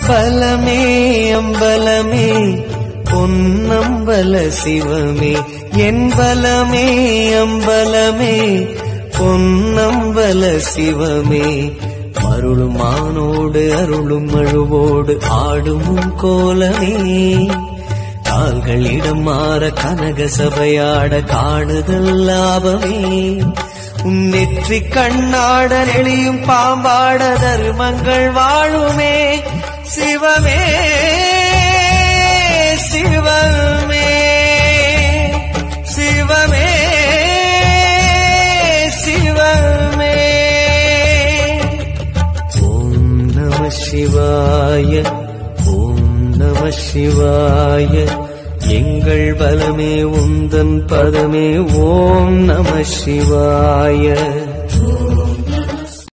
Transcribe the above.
பலமே அம்பலமே பொன்னம்பல சிவமே என் பலமே அம்பலமே பொன்னம்பல சிவமே அருளும் மானோடு அருளும் அழுவோடு ஆடும் உன் கோலமே கால்கள் இடம் மாற கனக சபையாட காணுதல் லாபமே உன் நெற்றி கண்ணாட நெளியும் பாம்பாட தர்மங்கள் வாழுமே சிவமே சிவமே சிவமே சிவமே ஓம் நம சிவாய ஓம் நம சிவாய எங்கள் பலமே உந்தன் பதமே ஓம் நம சிவாய